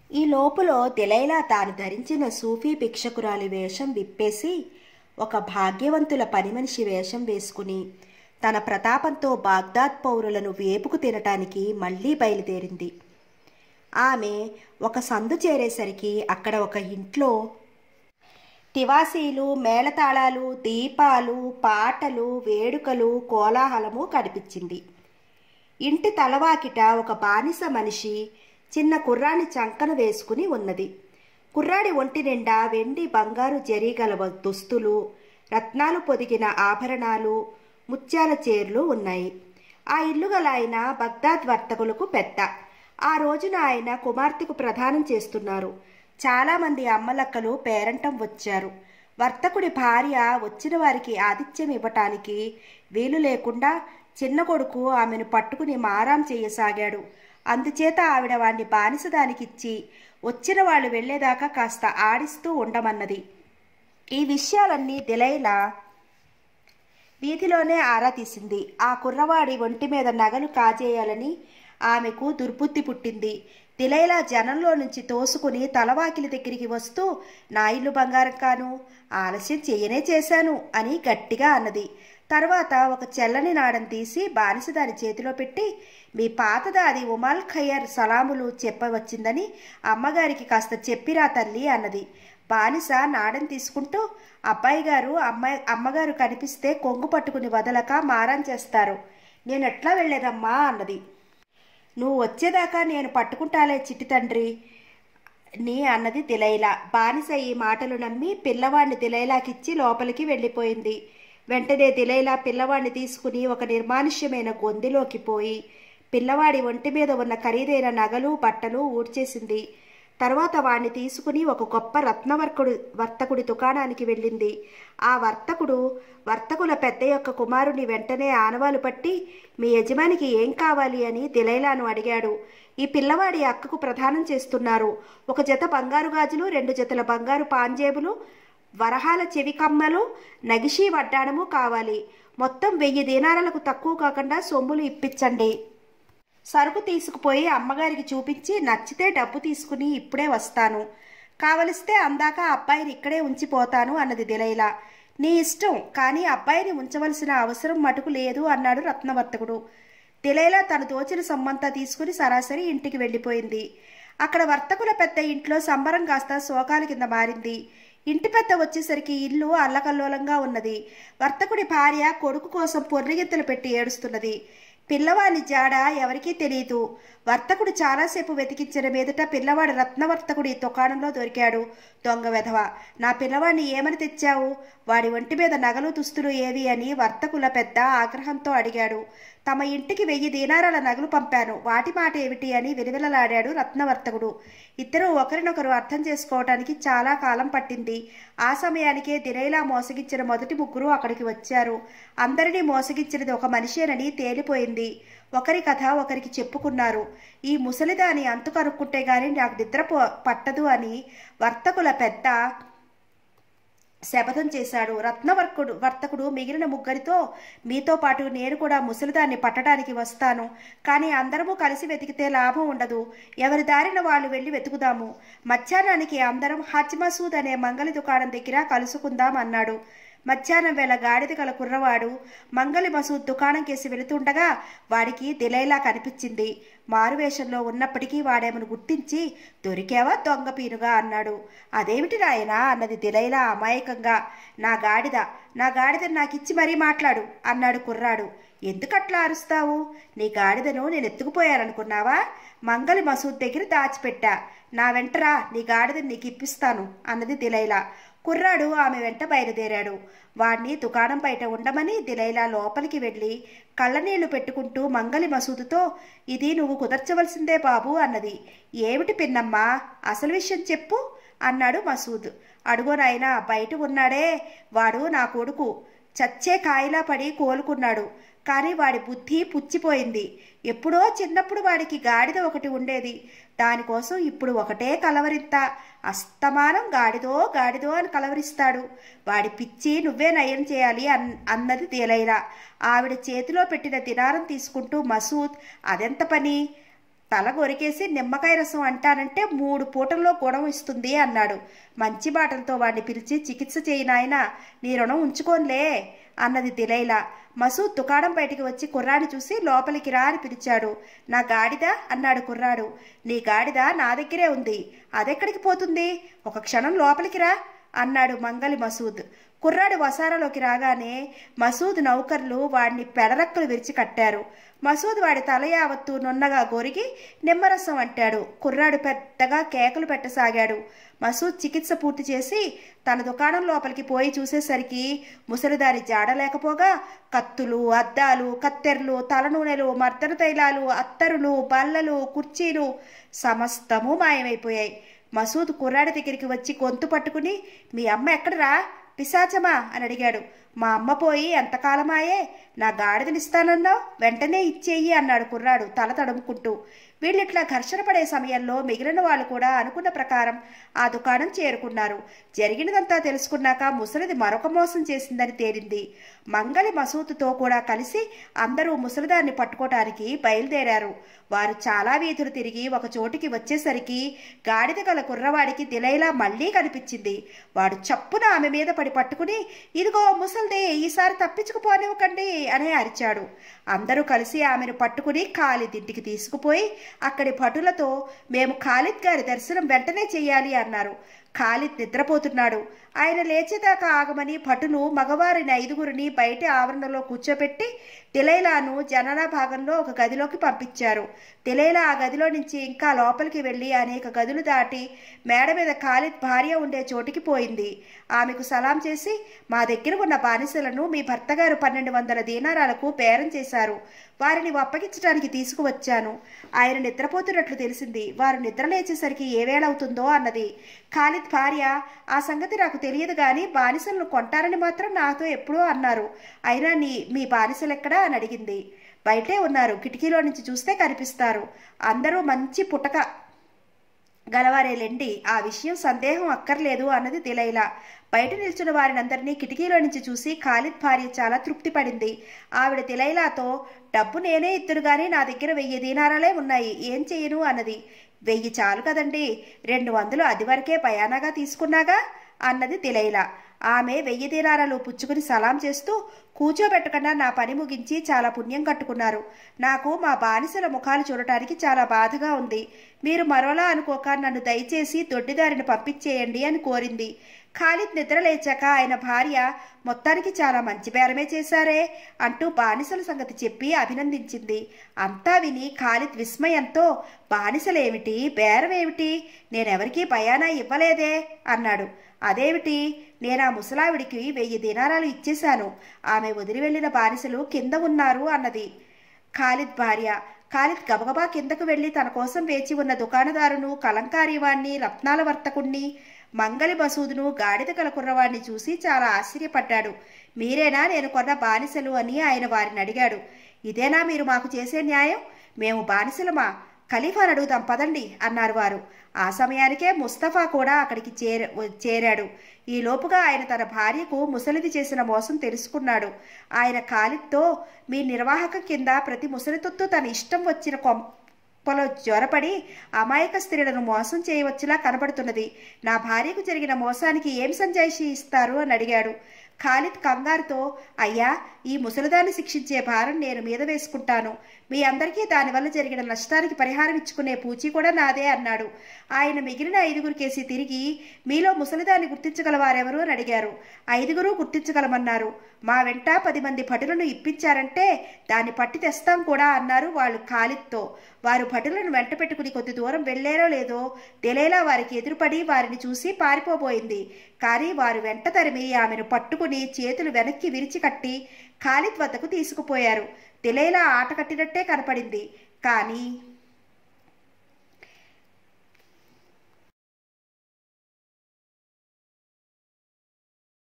ఈ లోపులో దిలైలా తాను ధరించిన సూఫీ భిక్షకురాలి వేషం విప్పేసి ఒక భాగ్యవంతుల పని మనిషి వేషం వేసుకుని తన ప్రతాపంతో బాగ్దాద్ పౌరులను వేపుకు తినటానికి మళ్ళీ బయలుదేరింది ఆమె ఒక సందు చేరేసరికి అక్కడ ఒక ఇంట్లో తివాసీలు మేళతాళాలు దీపాలు పాటలు వేడుకలు కోలాహలము కనిపించింది ఇంటి తలవాకిట ఒక బానిస మనిషి చిన్న కుర్రాన్ని చంకన వేసుకుని ఉన్నది కుర్రాడి ఒంటి నిండా వెండి బంగారు జరీగల దుస్తులు రత్నాలు పొదిగిన ఆభరణాలు ముత్యాల చేర్లు ఉన్నాయి ఆ ఇల్లు గల ఆయన బగ్దాద్ వర్తకులకు పెద్ద ఆ రోజున ఆయన కుమార్తెకు ప్రదానం చేస్తున్నారు చాలామంది అమ్మలక్కలు పేరంటం వచ్చారు వర్తకుడి భార్య వచ్చిన వారికి ఆతిథ్యం ఇవ్వటానికి వీలు లేకుండా చిన్న కొడుకు ఆమెను పట్టుకుని మారాం చేయసాగాడు అందుచేత ఆవిడ వాణ్ణి బానిసదానికిచ్చి వచ్చిన వాళ్ళు వెళ్లేదాకా కాస్త ఆడిస్తూ ఉండమన్నది ఈ విషయాలన్నీ దిలైలా వీధిలోనే ఆరా తీసింది ఆ కుర్రవాడి ఒంటి మీద నగలు కాజేయాలని ఆమెకు దుర్బుద్ధి పుట్టింది తిలైలా జనంలో నుంచి తోసుకుని తలవాకిలి దగ్గరికి వస్తూ నా ఇల్లు బంగారం కాను ఆలస్యం చేయనే చేశాను అని గట్టిగా అన్నది తర్వాత ఒక చెల్లని నాడం తీసి బానిస దాని చేతిలో పెట్టి మీ పాతదాది ఉమాల్ ఖయ్యర్ సలాములు చెప్పవచ్చిందని అమ్మగారికి కాస్త చెప్పిరా తల్లి అన్నది బానిస నాడం తీసుకుంటూ అబ్బాయి గారు అమ్మాయి అమ్మగారు కనిపిస్తే కొంగు పట్టుకుని వదలక మారం చేస్తారు నేను ఎట్లా వెళ్ళేదమ్మా అన్నది నువ్వు వచ్చేదాకా నేను పట్టుకుంటాలే చిట్టి తండ్రి నీ అన్నది దిలైలా బానిస ఈ మాటలు నమ్మి పిల్లవాడిని దిలైలాకిచ్చి లోపలికి వెళ్ళిపోయింది వెంటనే దిలైలా పిల్లవాడిని తీసుకుని ఒక నిర్మానుష్యమైన గొంతులోకి పోయి పిల్లవాడి ఒంటి మీద ఉన్న ఖరీదైన నగలు బట్టలు ఊడ్చేసింది తర్వాత వాణ్ణి తీసుకుని ఒక గొప్ప రత్నవర్కుడు వర్తకుడి దుకాణానికి వెళ్ళింది ఆ వర్తకుడు వర్తకుల పెద్ద యొక్క కుమారుని వెంటనే ఆనవాలు పట్టి మీ యజమానికి ఏం కావాలి అని దిలైలాను అడిగాడు ఈ పిల్లవాడి అక్కకు ప్రదానం చేస్తున్నారు ఒక జత బంగారు గాజులు రెండు జతల బంగారు పాంజేబులు వరహాల చెవి కమ్మలు నగిషీ వడ్డాణము కావాలి మొత్తం వెయ్యి దీనారాలకు తక్కువ కాకుండా సొమ్ములు ఇప్పించండి సరుకు తీసుకుపోయి అమ్మగారికి చూపించి నచ్చితే డబ్బు తీసుకుని ఇప్పుడే వస్తాను కావలిస్తే అందాక అబ్బాయిని ఇక్కడే ఉంచిపోతాను అన్నది దిలైలా నీ ఇష్టం కానీ అబ్బాయిని ఉంచవలసిన అవసరం మటుకు లేదు అన్నాడు రత్నవర్తకుడు దిలైలా తను దోచిన సొమ్మంతా తీసుకుని సరాసరి ఇంటికి వెళ్ళిపోయింది అక్కడ వర్తకుల పెద్ద ఇంట్లో సంబరం కాస్త శోకాల కింద మారింది ఇంటి పెద్ద వచ్చేసరికి ఇల్లు అల్లకల్లోలంగా ఉన్నది వర్తకుడి భార్య కొడుకు కోసం పొర్రిగెత్తులు పెట్టి ఏడుస్తున్నది పిల్లవాని జాడ ఎవరికీ తెలియదు వర్తకుడు చాలాసేపు వెతికించిన మీదట పిల్లవాడు రత్నవర్తకుడి దుకాణంలో దొరికాడు దొంగ వెధవ నా పిల్లవాడిని ఏమని తెచ్చావు వాడి ఒంటి మీద నగలు దుస్తులు ఏవి అని వర్తకుల పెద్ద ఆగ్రహంతో అడిగాడు తమ ఇంటికి వెయ్యి దీనారాల నగలు పంపాను వాటి మాట ఏమిటి అని విలువిలలాడాడు రత్నవర్తకుడు ఇద్దరూ ఒకరినొకరు అర్థం చేసుకోవటానికి చాలా కాలం పట్టింది ఆ సమయానికే దినైలా మోసగించిన మొదటి ముగ్గురు అక్కడికి వచ్చారు అందరినీ మోసగించినది ఒక మనిషేనని తేలిపోయింది ఒకరి కథ ఒకరికి చెప్పుకున్నారు ఈ ముసలిదాని అంతు కనుక్కుంటే గాని నాకు నిద్ర పట్టదు అని వర్తకుల పెద్ద శపథం చేశాడు రత్నవర్కుడు వర్తకుడు మిగిలిన ముగ్గురితో మీతో పాటు నేను కూడా ముసలిదాన్ని పట్టడానికి వస్తాను కానీ అందరము కలిసి వెతికితే లాభం ఉండదు ఎవరి దారిన వాళ్ళు వెళ్ళి వెతుకుదాము మధ్యాహ్నానికి అందరం హజ్ మసూద్ అనే మంగళి దుకాణం దగ్గర కలుసుకుందాం అన్నాడు మధ్యాహ్నం వేళ గాడిద గల కుర్రవాడు మంగళి మసూద్ దుకాణం కేసి వెళుతుండగా వాడికి దిలైలా కనిపించింది మారువేషంలో ఉన్నప్పటికీ వాడేమను గుర్తించి దొరికావా దొంగ పీనుగా అన్నాడు అదేమిటి నాయనా అన్నది దిలైలా అమాయకంగా నా గాడిద నా గాడిద నాకిచ్చి మరీ మాట్లాడు అన్నాడు కుర్రాడు ఎందుకట్లా అరుస్తావు నీ గాడిదను నేను ఎత్తుకుపోయాననుకున్నావా మంగళి మసూద్ దగ్గర దాచిపెట్టా నా వెంటరా నీ గాడిదని నీకు ఇప్పిస్తాను అన్నది దిలైలా కుర్రాడు ఆమె వెంట బయలుదేరాడు వాణ్ణి దుకాణం బయట ఉండమని దిలైలా లోపలికి వెళ్ళి కళ్ళనీళ్లు పెట్టుకుంటూ మంగలి మసూదుతో ఇది నువ్వు కుదర్చవలసిందే బాబు అన్నది ఏమిటి పిన్నమ్మా అసలు విషయం చెప్పు అన్నాడు మసూద్ అడుగోనాయనా బయట ఉన్నాడే వాడు నా కొడుకు చచ్చే కాయిలా పడి కోలుకున్నాడు కానీ వాడి బుద్ధి పుచ్చిపోయింది ఎప్పుడో చిన్నప్పుడు వాడికి గాడిద ఒకటి ఉండేది దానికోసం ఇప్పుడు ఒకటే కలవరింత అస్తమానం గాడిదో గాడిదో అని కలవరిస్తాడు వాడి పిచ్చి నువ్వే నయం చేయాలి అన్ అన్నది తేలైలా ఆవిడ చేతిలో పెట్టిన దినారం తీసుకుంటూ మసూద్ అదెంత పని తల గొరికేసి నిమ్మకాయ రసం అంటానంటే మూడు పూటల్లో గుణం ఇస్తుంది అన్నాడు మంచి మాటలతో వాడిని పిలిచి చికిత్స చేయి నాయనా నీ రుణం ఉంచుకోనిలే అన్నది దిలైలా మసూద్ దుకాణం బయటికి వచ్చి కుర్రాడిని చూసి లోపలికి రా అని పిలిచాడు నా గాడిద అన్నాడు కుర్రాడు నీ గాడిద నా దగ్గరే ఉంది అదెక్కడికి పోతుంది ఒక క్షణం లోపలికి రా అన్నాడు మంగలి మసూద్ కుర్రాడు వసారాలోకి రాగానే మసూద్ నౌకర్లు వాడిని పెడరక్కలు విరిచి కట్టారు మసూద్ వాడి తల యావత్తు నున్నగా గొరిగి నిమ్మరసం అంటాడు కుర్రాడు పెద్దగా కేకలు పెట్టసాగాడు మసూద్ చికిత్స పూర్తి చేసి తన దుకాణం లోపలికి పోయి చూసేసరికి ముసలిదారి జాడ లేకపోగా కత్తులు అద్దాలు కత్తెరలు తలనూనెలు మర్దన తైలాలు అత్తరులు బల్లలు కుర్చీలు సమస్తము మాయమైపోయాయి మసూద్ కుర్రాడి దగ్గరికి వచ్చి గొంతు పట్టుకుని మీ అమ్మ ఎక్కడరా పిశాచమా అని అడిగాడు మా అమ్మ పోయి ఎంతకాలమాయే నా గాడిదనిస్తానన్నావు వెంటనే ఇచ్చేయి అన్నాడు కుర్రాడు తల తడుముకుంటూ వీళ్ళిట్లా ఘర్షణ పడే సమయంలో మిగిలిన వాళ్ళు కూడా అనుకున్న ప్రకారం ఆ దుకాణం చేరుకున్నారు జరిగినదంతా తెలుసుకున్నాక ముసలిది మరొక మోసం చేసిందని తేలింది మంగలి మసూతుతో కూడా కలిసి అందరూ ముసలిదాన్ని పట్టుకోవటానికి బయలుదేరారు వారు చాలా వీధులు తిరిగి ఒక చోటికి వచ్చేసరికి గాడిద గల కుర్రవాడికి దిలైలా మళ్లీ కనిపించింది వాడు చప్పున ఆమె మీద పడి పట్టుకుని ఇదిగో ముసల్దే ఈసారి తప్పించుకుపోనివ్వకండి అనే అరిచాడు అందరూ కలిసి ఆమెను పట్టుకుని ఖాళీ ఇంటికి తీసుకుపోయి అక్కడి భటులతో మేము ఖాలిద్ గారి దర్శనం వెంటనే చెయ్యాలి అన్నారు ఖాలిద్ నిద్రపోతున్నాడు ఆయన లేచేదాకా ఆగమని భటులు మగవారిని ఐదుగురిని బయట ఆవరణలో కూర్చోబెట్టి తిలైలాను జనన భాగంలో ఒక గదిలోకి పంపించారు తిలైలా ఆ గదిలో నుంచి ఇంకా లోపలికి వెళ్ళి అనేక గదులు దాటి మేడ మీద ఖాలిద్ భార్య ఉండే చోటికి పోయింది ఆమెకు సలాం చేసి మా దగ్గర ఉన్న బానిసలను మీ భర్తగారు పన్నెండు వందల దీనారాలకు బేరం చేశారు వారిని అప్పగించడానికి తీసుకువచ్చాను ఆయన నిద్రపోతున్నట్లు తెలిసింది వారు నిద్ర లేచేసరికి ఏ వేళవుతుందో అన్నది ఖాలిద్ భార్య ఆ సంగతి నాకు తెలియదు కానీ బానిసలను కొంటారని మాత్రం నాతో ఎప్పుడూ అన్నారు అయినా నీ మీ బానిసలెక్కడా అని అడిగింది బయటే ఉన్నారు కిటికీలో నుంచి చూస్తే కనిపిస్తారు అందరూ మంచి పుటక గలవారేలెండి ఆ విషయం సందేహం అక్కర్లేదు అన్నది దిలైలా బయట నిల్చున్న వారినందరినీ కిటికీలో నుంచి చూసి ఖాలిద్ భార్య చాలా తృప్తి పడింది ఆవిడ తిలైలాతో డబ్బు నేనే ఇద్దును గాని నా దగ్గర వెయ్యి దీనారాలే ఉన్నాయి ఏం చెయ్యను అన్నది వెయ్యి చాలు కదండి రెండు వందలు అది వరకే పయానాగా తీసుకున్నాగా అన్నది తిలైలా ఆమె వెయ్యి దీనారాలు పుచ్చుకుని సలాం చేస్తూ కూర్చోబెట్టకుండా నా పని ముగించి చాలా పుణ్యం కట్టుకున్నారు నాకు మా బానిసల ముఖాలు చూడటానికి చాలా బాధగా ఉంది మీరు మరోలా అనుకోక నన్ను దయచేసి దొడ్డిదారిని పంపించేయండి అని కోరింది ఖాలిద్ నిద్ర లేచాక ఆయన భార్య మొత్తానికి చాలా మంచి బేరమే చేశారే అంటూ బానిసల సంగతి చెప్పి అభినందించింది అంతా విని ఖాలిద్ విస్మయంతో బానిసలేమిటి బేరమేమిటి నేనెవరికీ భయానా ఇవ్వలేదే అన్నాడు అదేమిటి నేను ఆ ముసలావిడికి వెయ్యి దినారాలు ఇచ్చేశాను ఆమె వదిలి వెళ్లిన బానిసలు కింద ఉన్నారు అన్నది ఖాలిద్ భార్య ఖాలిద్ గబగబా కిందకు వెళ్లి తన కోసం వేచి ఉన్న దుకాణదారును కలంకారీవాణ్ణి రత్నాల వర్తకుణ్ణి మంగలి మసూదును గాడిద కల కుర్రవాణ్ణి చూసి చాలా ఆశ్చర్యపడ్డాడు మీరేనా నేను కొన్న బానిసలు అని ఆయన వారిని అడిగాడు ఇదేనా మీరు మాకు చేసే న్యాయం మేము బానిసలమా ఖలీఫాను అడుగుదాం పదండి అన్నారు వారు ఆ సమయానికే ముస్తఫా కూడా అక్కడికి చేర చేరాడు ఈ లోపుగా ఆయన తన భార్యకు ముసలిది చేసిన మోసం తెలుసుకున్నాడు ఆయన ఖాలిద్తో మీ నిర్వాహకం కింద ప్రతి ముసలితొత్తు తన ఇష్టం వచ్చిన కొంపలో జ్వరపడి అమాయక స్త్రీలను మోసం చేయవచ్చులా కనబడుతున్నది నా భార్యకు జరిగిన మోసానికి ఏం సంజాయిషి ఇస్తారు అని అడిగాడు ఖాలిద్ కంగారుతో అయ్యా ఈ ముసలిదాన్ని శిక్షించే భారం నేను మీద వేసుకుంటాను మీ అందరికీ దానివల్ల జరిగిన నష్టానికి పరిహారం ఇచ్చుకునే పూచి కూడా నాదే అన్నాడు ఆయన మిగిలిన ఐదుగురు కేసి తిరిగి మీలో ముసలిదాన్ని గుర్తించగలవారెవరు అని అడిగారు ఐదుగురు గుర్తించగలమన్నారు మా వెంట పది మంది భటులను ఇప్పించారంటే దాన్ని పట్టి తెస్తాం కూడా అన్నారు వాళ్ళు ఖాలిద్తో వారు భటులను వెంట పెట్టుకుని కొద్ది దూరం వెళ్లేరో లేదో తెలియలా వారికి ఎదురుపడి వారిని చూసి పారిపోబోయింది కానీ వారు వెంట తరిమి ఆమెను పట్టుకుని చేతులు వెనక్కి విరిచి కట్టి ఖాలిద్ వద్దకు తీసుకుపోయారు తెలియలా ఆట కట్టినట్టే కనపడింది కానీ